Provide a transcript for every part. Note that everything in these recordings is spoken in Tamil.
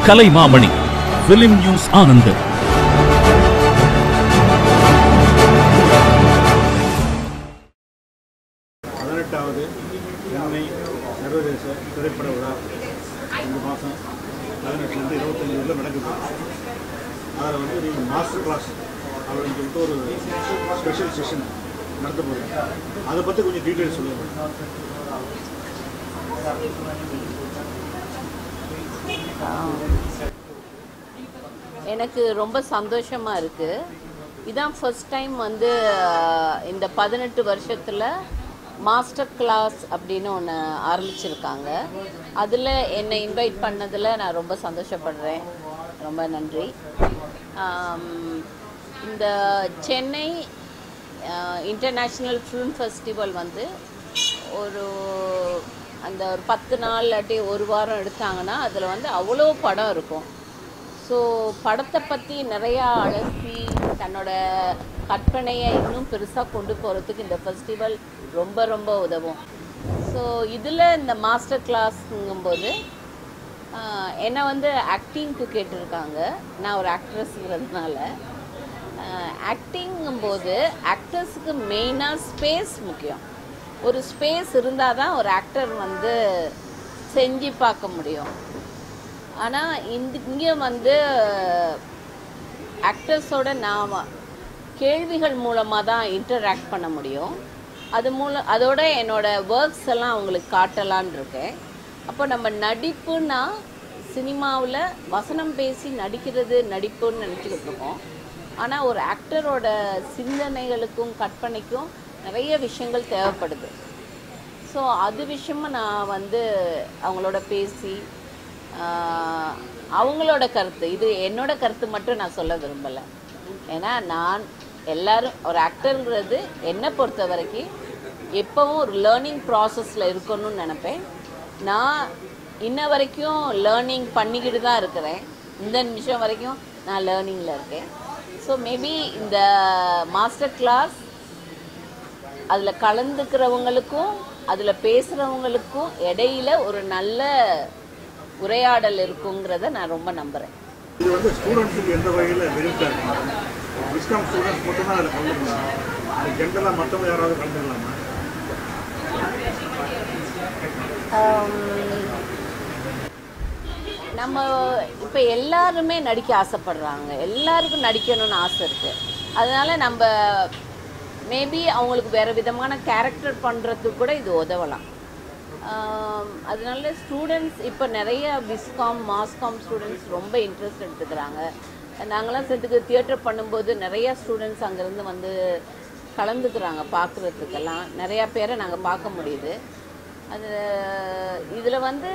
கலைமாமணி பிலிம் நியூஸ் ஆனந்த் பதினெட்டாவது சென்னை சர்வதேச திரைப்பட விழா இந்த மாதம் பதினெட்டுலேருந்து இருபத்தஞ்சி வரையில் நடக்குது அதில் வந்து நீங்கள் மாஸ்டர் கிளாஸ் அப்படின்னு சொல்லிட்டு ஒரு ஸ்பெஷல் செஷன் நடத்த போகிறீங்க அதை பற்றி கொஞ்சம் டீட்டெயில் சொல்லுங்கள் எனக்கு ரொம்ப சந்தோஷமா இருக்கு இதான் ஃபர்ஸ்ட் டைம் வந்து அஹ், இந்த பதினெட்டு வருஷத்துல மாஸ்டர் கிளாஸ் அப்படின்னு ஒன்று ஆரம்பிச்சிருக்காங்க அதில் என்னை இன்வைட் பண்ணதில் நான் ரொம்ப சந்தோஷப்படுறேன் ரொம்ப நன்றி ஆம், இந்த சென்னை இன்டர்நேஷ்னல் ஃபிலிம் ஃபெஸ்டிவல் வந்து ஒரு அந்த ஒரு பத்து நாள் இல்லாட்டி ஒரு வாரம் எடுத்தாங்கன்னா அதில் வந்து அவ்வளோ படம் இருக்கும் ஸோ படத்தை பற்றி நிறையா அலசி தன்னோட கற்பனையை இன்னும் பெருசாக கொண்டு போகிறதுக்கு இந்த ஃபெஸ்டிவல் ரொம்ப ரொம்ப உதவும் ஸோ இதில் இந்த மாஸ்டர் கிளாஸ்ங்கும்போது ஆஹ், என்னை வந்து ஆக்டிங்க்கு கேட்டிருக்காங்க நான் ஒரு ஆக்ட்ரஸ்ங்கிறதுனால ஆக்டிங்கும்போது ஆக்டர்ஸுக்கு மெயினாக ஸ்பேஸ் முக்கியம் ஒரு ஸ்பேஸ் இருந்தால் தான் ஒரு ஆக்டர் வந்து செஞ்சு பார்க்க முடியும் ஆனால் இந்த இங்கே வந்து ஆக்டர்ஸோட நாம் கேள்விகள் மூலமாக தான் இன்டராக்ட் பண்ண முடியும் அது மூலம் அதோட என்னோட ஒர்க்ஸ் எல்லாம் அவங்களுக்கு காட்டலான்னு இருக்கேன் அப்போ நம்ம நடிப்புன்னா சினிமாவில் வசனம் பேசி நடிக்கிறது நடிப்புன்னு நினச்சிக்கிட்டு இருக்கோம் ஆனால் ஒரு ஆக்டரோட சிந்தனைகளுக்கும் கற்பனைக்கும் நிறைய விஷயங்கள் தேவைப்படுது ஸோ அது விஷயமா நான் வந்து அவங்களோட பேசி ஆஹ், அவங்களோட கருத்து இது என்னோட கருத்து மட்டும் நான் சொல்ல விரும்பலை ஏன்னா நான் எல்லாரும் ஒரு ஆக்டருங்கிறது என்னை பொறுத்த வரைக்கும் எப்போவும் ஒரு லேர்னிங் ப்ராசஸில் இருக்கணும்னு நினைப்பேன் நான் இன்ன வரைக்கும் லேர்னிங் பண்ணிக்கிட்டு தான் இருக்கிறேன் இந்த நிமிஷம் வரைக்கும் நான் லேர்னிங்கில் இருக்கேன் ஸோ மேபி இந்த மாஸ்டர் கிளாஸ் அதில் கலந்துக்கிறவங்களுக்கும் அதில் பேசுகிறவங்களுக்கும் இடையில ஒரு நல்ல உரையாடல் இருக்குங்கிறத நான் ரொம்ப நம்புகிறேன் இது வந்து ஸ்டூடெண்ட்ஸுக்கு எந்த வகையில் பெனிஃபிட்டாக இருக்கும் விஸ்காம் ஸ்டூடெண்ட்ஸ் மட்டும்தான் அதில் கலந்துக்கலாம் அது ஜென்ரலாக மற்றவங்க யாராவது கலந்துக்கலாமா நம்ம இப்போ எல்லாருமே நடிக்க ஆசைப்படுறாங்க எல்லாருக்கும் நடிக்கணும்னு ஆசை இருக்கு அதனால நம்ம மேபி அவங்களுக்கு வேற விதமான கேரக்டர் பண்ணுறதுக்கு கூட இது உதவலாம் ஆம், அதனால ஸ்டூடெண்ட்ஸ் இப்போ நிறைய விஸ்காம் மாஸ்காம் ஸ்டூடெண்ட்ஸ் ரொம்ப இன்ட்ரெஸ்ட் எடுத்துக்கிறாங்க நாங்களாம் சேர்த்துக்கு தியேட்டர் பண்ணும்போது நிறைய ஸ்டூடெண்ட்ஸ் அங்கேருந்து வந்து கலந்துக்கிறாங்க பார்க்குறதுக்கெல்லாம் நிறையா பேரை நாங்கள் பார்க்க முடியுது அது இதில் வந்து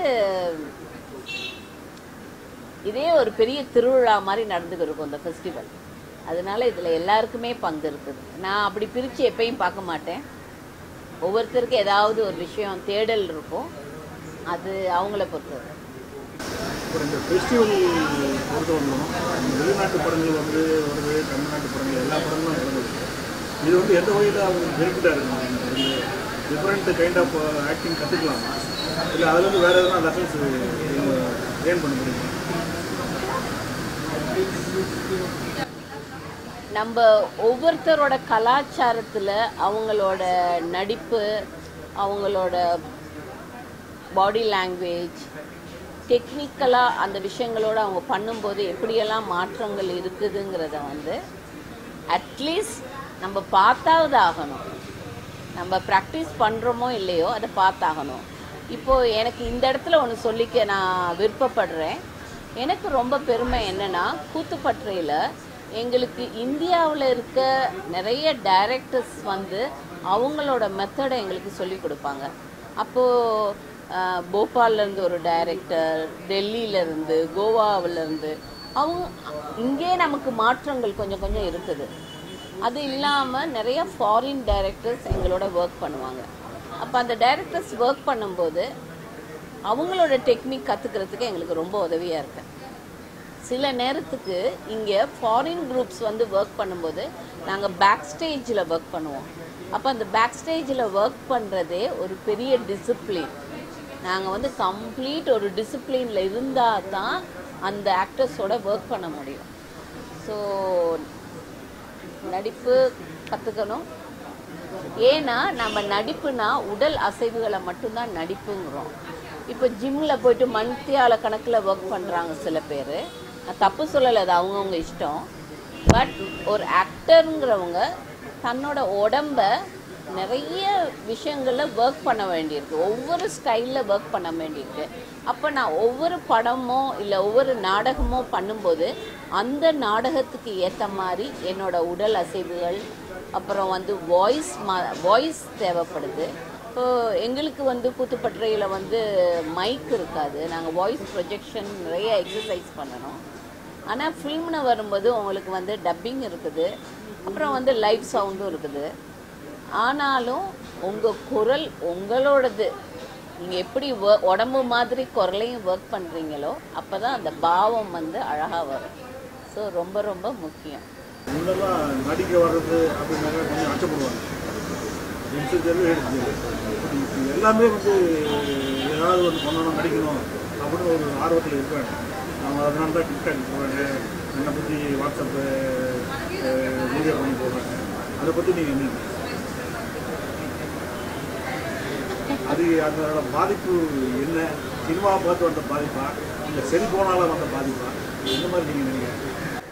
இதே ஒரு பெரிய திருவிழா மாதிரி நடந்துக்கிட்டு இருக்கும் இந்த ஃபெஸ்டிவல் அதனால இதில் எல்லாருக்குமே பங்கு இருக்குது நான் அப்படி பிரித்து எப்பயும் பார்க்க மாட்டேன் ஒவ்வொருத்தருக்கும் ஏதாவது ஒரு விஷயம் தேடல் இருக்கும் அது அவங்கள பொறுத்தது அப்புறம் இந்த ஃபெஸ்டிவல் பொறுத்தவரைக்கும் வெளிநாட்டு படங்கள் வந்து வருது தமிழ்நாட்டு படங்கள் எல்லா படங்களும் வருது இது வந்து எந்த வகையில் அவங்களுக்கு பெனிஃபிட்டாக இருக்கும் டிஃப்ரெண்ட் கைண்ட் ஆஃப் ஆக்டிங் கற்றுக்கலாமா இல்லை அதுலேருந்து வேறு எதனா லெசன்ஸ் லேர்ன் பண்ண முடியுமா நம்ம ஒவ்வொருத்தரோட கலாச்சாரத்தில் அவங்களோட நடிப்பு அவங்களோட பாடி லாங்குவேஜ் டெக்னிக்கலாக அந்த விஷயங்களோட அவங்க பண்ணும்போது எப்படியெல்லாம் மாற்றங்கள் இருக்குதுங்கிறத வந்து அட்லீஸ்ட் நம்ம பார்த்தாவது ஆகணும் நம்ம ப்ராக்டிஸ் பண்ணுறோமோ இல்லையோ அதை பார்த்தாகணும் இப்போது எனக்கு இந்த இடத்துல ஒன்று சொல்லிக்க நான் விருப்பப்படுறேன் எனக்கு ரொம்ப பெருமை என்னன்னா கூத்துப்பற்றையில் எங்களுக்கு இந்தியாவில் இருக்க நிறைய டைரக்டர்ஸ் வந்து அவங்களோட மெத்தடை எங்களுக்கு சொல்லி கொடுப்பாங்க அப்போது போபால்லேருந்து ஒரு டைரக்டர் டெல்லியிலேருந்து கோவாவிலேருந்து அவங்க இங்கே நமக்கு மாற்றங்கள் கொஞ்சம் கொஞ்சம் இருக்குது அது இல்லாமல் நிறைய ஃபாரின் டைரக்டர்ஸ் எங்களோட ஒர்க் பண்ணுவாங்க அப்போ அந்த டைரக்டர்ஸ் ஒர்க் பண்ணும்போது அவங்களோட டெக்னிக் கற்றுக்கிறதுக்கு எங்களுக்கு ரொம்ப உதவியாக இருக்கு சில நேரத்துக்கு இங்கே ஃபாரின் குரூப்ஸ் வந்து ஒர்க் பண்ணும்போது நாங்கள் பேக் ஸ்டேஜில் ஒர்க் பண்ணுவோம் அப்போ அந்த பேக் ஸ்டேஜில் ஒர்க் பண்ணுறதே ஒரு பெரிய டிசிப்ளின் நாங்கள் வந்து கம்ப்ளீட் ஒரு டிசிப்ளினில் இருந்தால் தான் அந்த ஆக்டர்ஸோட ஒர்க் பண்ண முடியும் ஸோ நடிப்பு கற்றுக்கணும் ஏன்னா நம்ம நடிப்புனா உடல் அசைவுகளை மட்டும்தான் நடிப்புங்கிறோம் இப்போ ஜிம்மில் போயிட்டு மணித்தியால கணக்கில் ஒர்க் பண்ணுறாங்க சில பேர் நான் தப்பு சொல்லலை அது அவங்கவுங்க இஷ்டம் பட் ஒரு ஆக்டருங்கிறவங்க தன்னோட உடம்ப நிறைய விஷயங்களில் ஒர்க் பண்ண வேண்டியிருக்கு ஒவ்வொரு ஸ்டைலில் ஒர்க் பண்ண வேண்டியிருக்கு அப்போ நான் ஒவ்வொரு படமோ இல்லை ஒவ்வொரு நாடகமோ பண்ணும்போது அந்த நாடகத்துக்கு ஏற்ற மாதிரி என்னோட உடல் அசைவுகள் அப்புறம் வந்து வாய்ஸ் மா வாய்ஸ் தேவைப்படுது இப்போ எங்களுக்கு வந்து கூத்துப்பட்டறையில் வந்து மைக் இருக்காது நாங்கள் வாய்ஸ் ப்ரொஜெக்ஷன் நிறைய எக்ஸசைஸ் பண்ணணும் ஆனால் ஃபில்ம்னு வரும்போது உங்களுக்கு வந்து டப்பிங் இருக்குது அப்புறம் வந்து லைவ் சவுண்டும் இருக்குது ஆனாலும் உங்கள் குரல் உங்களோடது நீங்கள் எப்படி wo- உடம்பு மாதிரி குரலையும் ஒர்க் பண்ணுறீங்களோ அப்போ தான் அந்த பாவம் வந்து அழகாக வரும் ஸோ ரொம்ப ரொம்ப முக்கியம் முன்னெல்லாம் நடிக்க வர்றது அப்படின்னாக்க கொஞ்சம் அச்சப்படுவாங்க இன்சூரியல் எடுத்து எல்லாமே வந்து ஏதாவது வந்து பண்ணணும் நடிக்கணும் அப்படின்னு ஒரு ஆர்வத்தில் இருப்பாங்க அவங்க அதனால தான் டிக்டாக் போகிறாங்க என்னை பற்றி வாட்ஸ்அப்பு வீடியோ பண்ணி போடுறாங்க அதை பற்றி நீங்கள் என்ன அது அதோட பாதிப்பு என்ன சினிமாவை பார்த்து வந்த பாதிப்பா இல்லை செல்போனால வந்த பாதிப்பா இந்த மாதிரி நீங்கள் நினைக்கிறீங்க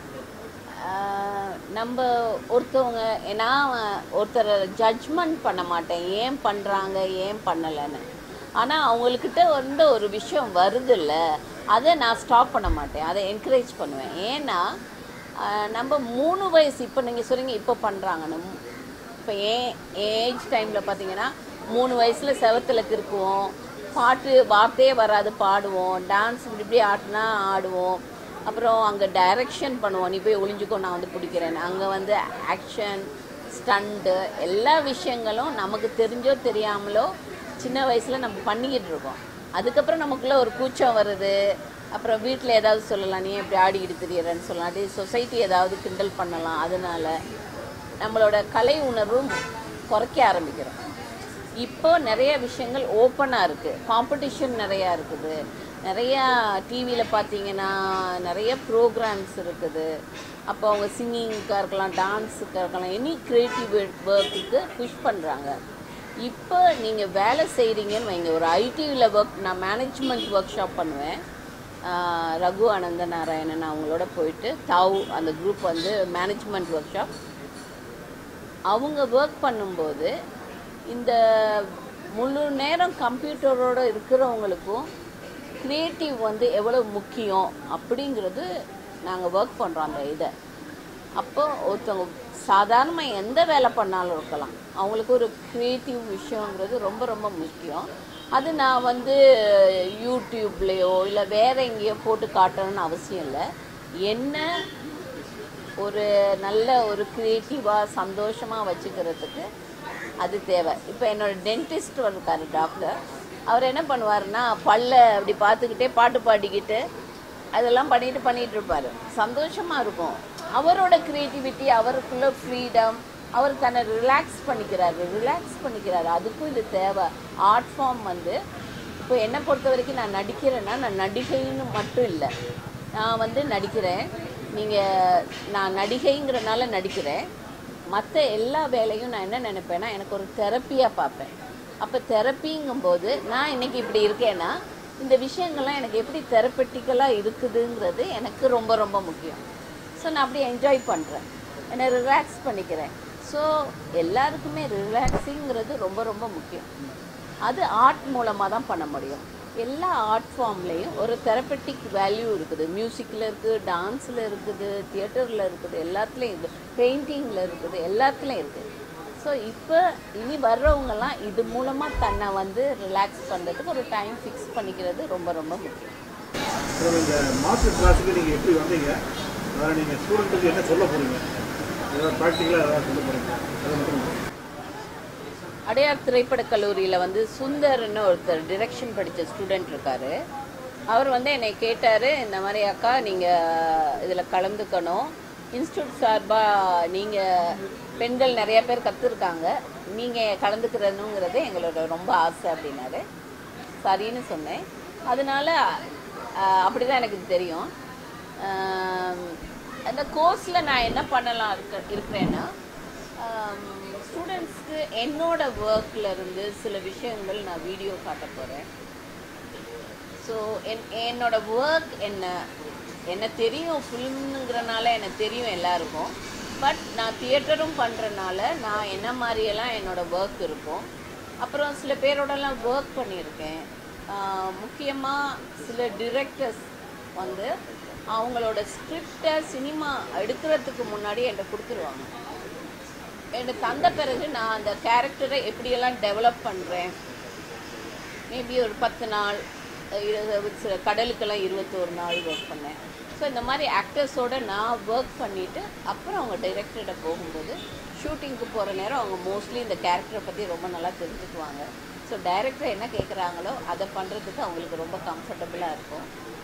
ஆஹ் நம்ம ஒருத்தவங்க நான் ஒருத்தரை ஜட்ஜ்மெண்ட் பண்ண மாட்டேன் ஏன் பண்ணுறாங்க ஏன் பண்ணலைன்னு ஆனால் அவங்கக்கிட்ட வந்து ஒரு விஷயம் வருதுல்ல அதை நான் ஸ்டாப் பண்ண மாட்டேன் அதை என்கரேஜ் பண்ணுவேன் ஏன்னா ஆஹ் நம்ம மூணு வயசு இப்போ நீங்கள் சொல்றீங்க இப்போ பண்ணுறாங்கன்னு இப்போ ஏன் ஏஜ் டைமில் பார்த்தீங்கன்னா மூணு வயசில் செவத்தில் கிறுக்குவோம் பாட்டு வார்த்தையே வராது பாடுவோம் டான்ஸ் இப்படி இப்படி ஆட்டினா ஆடுவோம் அப்புறம் அங்கே டைரக்ஷன் பண்ணுவோம் நீ போய் ஒளிஞ்சுக்கோ நான் வந்து பிடிக்கிறேன் அங்கே வந்து ஆக்ஷன் ஸ்டண்ட்டு எல்லா விஷயங்களும் நமக்கு தெரிஞ்சோ தெரியாமலோ சின்ன வயசில் நம்ம பண்ணிக்கிட்டு இருக்கோம் அதுக்கப்புறம் நமக்குள்ளே ஒரு கூச்சம் வருது அப்புறம் வீட்டில் ஏதாவது சொல்லலாம் நீ இப்படி ஆடிக்கிட்டு தெரியறேன்னு சொல்லலாம் அதே சொசைட்டி ஏதாவது கிண்டல் பண்ணலாம் அதனால நம்மளோட கலை உணர்வும் குறைக்க ஆரம்பிக்கிறோம் இப்போ நிறைய விஷயங்கள் ஓப்பனாக இருக்குது காம்படிஷன் நிறையா இருக்குது நிறையா டிவியில் பார்த்தீங்கன்னா நிறைய ப்ரோக்ராம்ஸ் இருக்குது அப்போ அவங்க சிங்கிங்க்காக இருக்கலாம் டான்ஸுக்காக இருக்கலாம் எனி க்ரியேட்டிவ் ஒர்க்குக்கு புஷ் பண்ணுறாங்க இப்போ நீங்கள் வேலை செய்கிறீங்கன்னு வைங்க ஒரு ஐடியில் ஒர்க் நான் மேனேஜ்மெண்ட் ஒர்க் ஷாப் பண்ணுவேன் ஆஹ் ரகு ஆனந்த நாராயணன் அவங்களோட போயிட்டு தாவ் அந்த குரூப் வந்து மேனேஜ்மெண்ட் ஒர்க் ஷாப் அவங்க ஒர்க் பண்ணும்போது இந்த முழு நேரம் கம்ப்யூட்டரோட இருக்கிறவங்களுக்கும் க்ரியேட்டிவ் வந்து எவ்வளோ முக்கியம் அப்படிங்கிறது நாங்கள் ஒர்க் பண்ணுறோம் அந்த இதை அப்போ ஒருத்தவங்க சாதாரணமாக எந்த வேலை பண்ணாலும் இருக்கலாம் அவங்களுக்கு ஒரு க்ரியேட்டிவ் விஷயங்கிறது ரொம்ப ரொம்ப முக்கியம் அது நான் வந்து யூடியூப்லேயோ இல்லை வேற எங்கேயோ போட்டு காட்டணும்னு அவசியம் இல்லை என்ன ஒரு நல்ல ஒரு க்ரியேட்டிவாக சந்தோஷமாக வச்சுக்கிறதுக்கு அது தேவை இப்போ என்னோட டென்டிஸ்ட் இருக்காரு டாக்டர் அவர் என்ன பண்ணுவாருன்னா பல்ல அப்படி பார்த்துக்கிட்டே பாட்டு பாடிக்கிட்டு அதெல்லாம் பண்ணிட்டு பண்ணிட்டு இருப்பாரு சந்தோஷமா இருக்கும் அவரோட கிரியேட்டிவிட்டி அவருக்குள்ள ஃப்ரீடம் அவர் தன்னை ரிலாக்ஸ் பண்ணிக்கிறாரு ரிலாக்ஸ் பண்ணிக்கிறாரு அதுக்கும் இது தேவை ஆர்ட் ஃபார்ம் வந்து இப்போ என்னை பொறுத்த வரைக்கும் நான் நடிக்கிறேன்னா நான் நடிகைன்னு மட்டும் இல்லை நான் வந்து நடிக்கிறேன் நீங்கள் நான் நடிகைங்கிறனால நடிக்கிறேன் மற்ற எல்லா வேலையும் நான் என்ன நினைப்பேன்னா எனக்கு ஒரு தெரப்பியாக பார்ப்பேன் அப்போ தெரப்பிங்கும்போது நான் இன்னைக்கு இப்படி இருக்கேன்னா இந்த விஷயங்கள்லாம் எனக்கு எப்படி தெரப்பட்டிக்கலாக இருக்குதுங்கிறது எனக்கு ரொம்ப ரொம்ப முக்கியம் ஸோ நான் அப்படியே என்ஜாய் பண்ணுறேன் என்னை ரிலாக்ஸ் பண்ணிக்கிறேன் ஸோ எல்லாருக்குமே ரிலாக்ஸிங்கிறது ரொம்ப ரொம்ப முக்கியம் அது ஆர்ட் மூலமாக தான் பண்ண முடியும் எல்லா ஆர்ட் ஃபார்ம்லேயும் ஒரு தெரப்பட்டிக் வேல்யூ இருக்குது மியூசிக்கில் இருக்குது டான்ஸில் இருக்குது தியேட்டரில் இருக்குது எல்லாத்துலேயும் இருக்குது பெயிண்டிங்கில் இருக்குது எல்லாத்துலேயும் இருக்குது ஸோ இப்போ இனி வர்றவங்கெல்லாம் இது மூலமாக தன்னை வந்து ரிலாக்ஸ் பண்ணுறதுக்கு ஒரு டைம் ஃபிக்ஸ் பண்ணிக்கிறது ரொம்ப ரொம்ப முக்கியம் அப்புறம் இந்த மாஸ்டர் கிளாஸுக்கு நீங்கள் எப்படி வந்தீங்க அதாவது நீங்கள் ஸ்டூடெண்ட்டுக்கு என்ன சொல்ல போகிறீங்க ஏதாவது ப்ராக்டிக்கலாக ஏதாவது சொல்ல போகிறீங்க அதை மட்டும் சொல்லுங்க. அடையார் திரைப்படக் கல்லூரியில் வந்து சுந்தர்னு ஒருத்தர் டிரெக்ஷன் படித்த ஸ்டூடெண்ட் இருக்கார் அவர் வந்து என்னை கேட்டார் இந்த மாதிரி அக்கா நீங்கள் இதில் கலந்துக்கணும் இன்ஸ்டியூட் சார்பாக நீங்கள் பெண்கள் நிறைய பேர் கற்றுருக்காங்க நீங்கள் கலந்துக்கிறனுங்கிறது எங்களோட ரொம்ப ஆசை அப்படின்னாரு சரின்னு சொன்னேன் அதனால அப்படி தான் எனக்கு தெரியும் ஆம், அந்த கோர்ஸில் நான் என்ன பண்ணலாம் இருக்க இருக்கிறேன்னா ஸ்டூடெண்ட்ஸ்க்கு என்னோட ஒர்க்கில் இருந்து சில விஷயங்கள் நான் வீடியோ காட்ட போகிறேன் ஸோ என் என்னோட ஒர்க் என்ன என்ன தெரியும் ஃபிலிம்ங்கிறனால எனக்கு தெரியும் எல்லாருக்கும் பட் நான் தியேட்டரும் பண்ணுறனால நான் என்ன மாதிரியெல்லாம் என்னோட ஒர்க் இருக்கும் அப்புறம் சில பேரோடலாம் ஒர்க் பண்ணியிருக்கேன் முக்கியமாக சில டிரெக்டர்ஸ் வந்து அவங்களோட ஸ்கிரிப்டை சினிமா எடுக்கிறதுக்கு முன்னாடி என்கிட்ட கொடுத்துருவாங்க எனக்கு தந்த பிறகு நான் அந்த கேரக்டரை எப்படியெல்லாம் டெவலப் பண்ணுறேன் மேபி ஒரு பத்து நாள் இரு- சில கடலுக்கெல்லாம் இருபத்தோரு நாள் ஒர்க் பண்ணேன் ஸோ இந்த மாதிரி ஆக்டர்ஸோட நான் ஒர்க் பண்ணிவிட்டு அப்புறம் அவங்க டைரக்டர்கிட்ட போகும்போது ஷூட்டிங்க்கு போகிற நேரம் அவங்க மோஸ்ட்லி இந்த கேரக்டரை பற்றி ரொம்ப நல்லா தெரிஞ்சுக்குவாங்க ஸோ டைரக்டர் என்ன கேட்குறாங்களோ அதை பண்ணுறதுக்கு அவங்களுக்கு ரொம்ப கம்ஃபர்டபுளாக இருக்கும்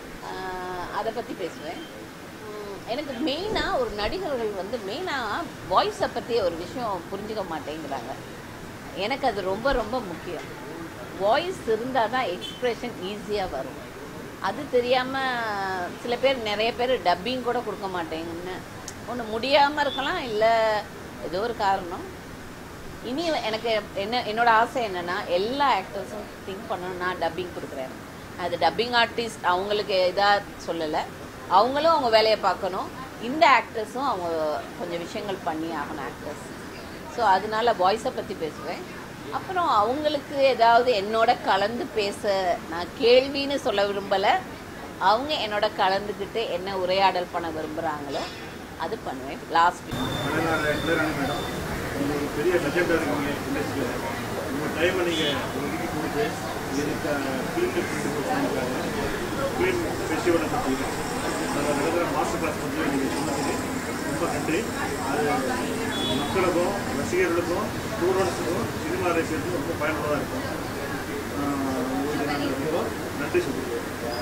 ஆஹ் அதை பற்றி பேசுவேன் உம், எனக்கு மெயினாக ஒரு நடிகர்கள் வந்து மெயினாக வாய்ஸை பற்றி ஒரு விஷயம் புரிஞ்சுக்க மாட்டேங்கிறாங்க எனக்கு அது ரொம்ப ரொம்ப முக்கியம் வாய்ஸ் இருந்தால் தான் எக்ஸ்ப்ரெஷன் ஈஸியாக வரும் அது தெரியாமல் சில பேர் நிறைய பேர் டப்பிங் கூட கொடுக்க மாட்டேங்கன்னு ஒன்று முடியாமல் இருக்கலாம் இல்லை ஏதோ ஒரு காரணம் இனி எனக்கு என்ன என்னோட ஆசை என்னன்னா எல்லா ஆக்டர்ஸும் திங்க் பண்ணணும் நான் டப்பிங் கொடுக்குறேன் அது டப்பிங் ஆர்டிஸ்ட் அவங்களுக்கு இதாக சொல்லலை அவங்களும் அவங்க வேலையை பார்க்கணும் இந்த ஆக்டர்ஸும் அவங்க கொஞ்சம் விஷயங்கள் பண்ணி ஆகணும் ஆக்டர்ஸ் ஸோ அதனால வாய்ஸை பற்றி பேசுவேன் அப்புறம் அவங்களுக்கு ஏதாவது என்னோட கலந்து பேச நான் கேள்வின்னு சொல்ல விரும்பலை அவங்க என்னோட கலந்துக்கிட்டு என்ன உரையாடல் பண்ண விரும்புகிறாங்களோ அது பண்ணுவேன் லாஸ்ட் தமிழ்நாடு இளையராணி மேடம் நீங்கள் ஒரு பெரிய லெஜெண்டாக இருக்கீங்க இண்டஸ்ட்ரியில் உங்கள் டைமை நீங்கள் ஒதுக்கி கொடுத்து இதுக்கு ஃபிலிம் பண்ணிருக்காங்க ஃபிலிம் ஃபெஸ்டிவலை பற்றி அதில் நடக்கிற மாஸ்டர் கிளாஸ் பற்றி நீங்கள் சொன்னதுக்கு ரொம்ப நன்றி அது மக்களுக்கும் ரசிகர்களுக்கும் ஸ்டூடெண்ட்ஸுக்கும் சினிமா ரசிகர்களுக்கும் ரொம்ப பயனுள்ளதாக இருக்கும் ஆஹ் உங்களுக்கு நாங்கள் ரொம்ப நன்றி சொல்லிக்கிறோம்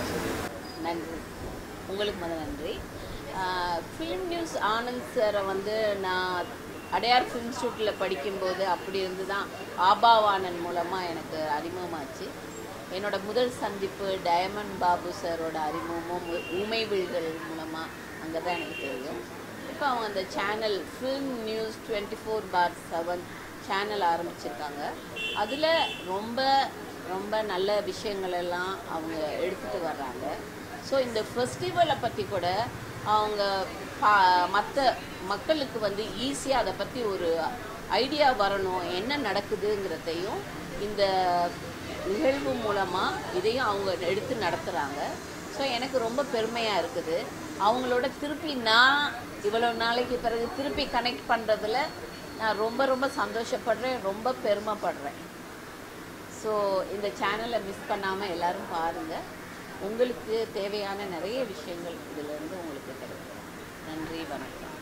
நன்றி உங்களுக்கு முதல் நன்றி ஃபிலிம் நியூஸ் ஆனந்த் சாரை வந்து நான் அடையார் ஃபிலிம் ஷூட்டில் படிக்கும்போது அப்படி இருந்து தான் ஆபாவானன் மூலமாக எனக்கு அறிமுகமாச்சு என்னோட முதல் சந்திப்பு டயமண்ட் பாபு சாரோட அறிமுகமும் உ- ஊமை விழிகள் மூலமாக அங்கே தான் எனக்கு தெரியும் இப்போ அவங்க அந்த channel film news twenty four bar seven channel ஆரம்பிச்சிருக்காங்க அதில் ரொம்ப ரொம்ப நல்ல விஷயங்கள் எல்லாம் அவங்க எடுத்துகிட்டு வர்றாங்க ஸோ இந்த ஃபெஸ்டிவலை பற்றி கூட அவங்க பா மற்ற மக்களுக்கு வந்து ஈஸியாக அதை பற்றி ஒரு ஐடியா வரணும் என்ன நடக்குதுங்கிறதையும் இந்த நிகழ்வு மூலமாக இதையும் அவங்க எடுத்து நடத்துகிறாங்க ஸோ எனக்கு ரொம்ப பெருமையாக இருக்குது அவங்களோட திருப்பி நான் இவ்வளோ நாளைக்கு பிறகு திருப்பி கனெக்ட் பண்ணுறதுல நான் ரொம்ப ரொம்ப சந்தோஷப்படுறேன் ரொம்ப பெருமைப்படுறேன் ஸோ இந்த சேனலை மிஸ் பண்ணாமல் எல்லாரும் பாருங்கள் உங்களுக்கு தேவையான நிறைய விஷயங்கள் இதிலிருந்து உங்களுக்கு கிடைக்கும் நன்றி வணக்கம்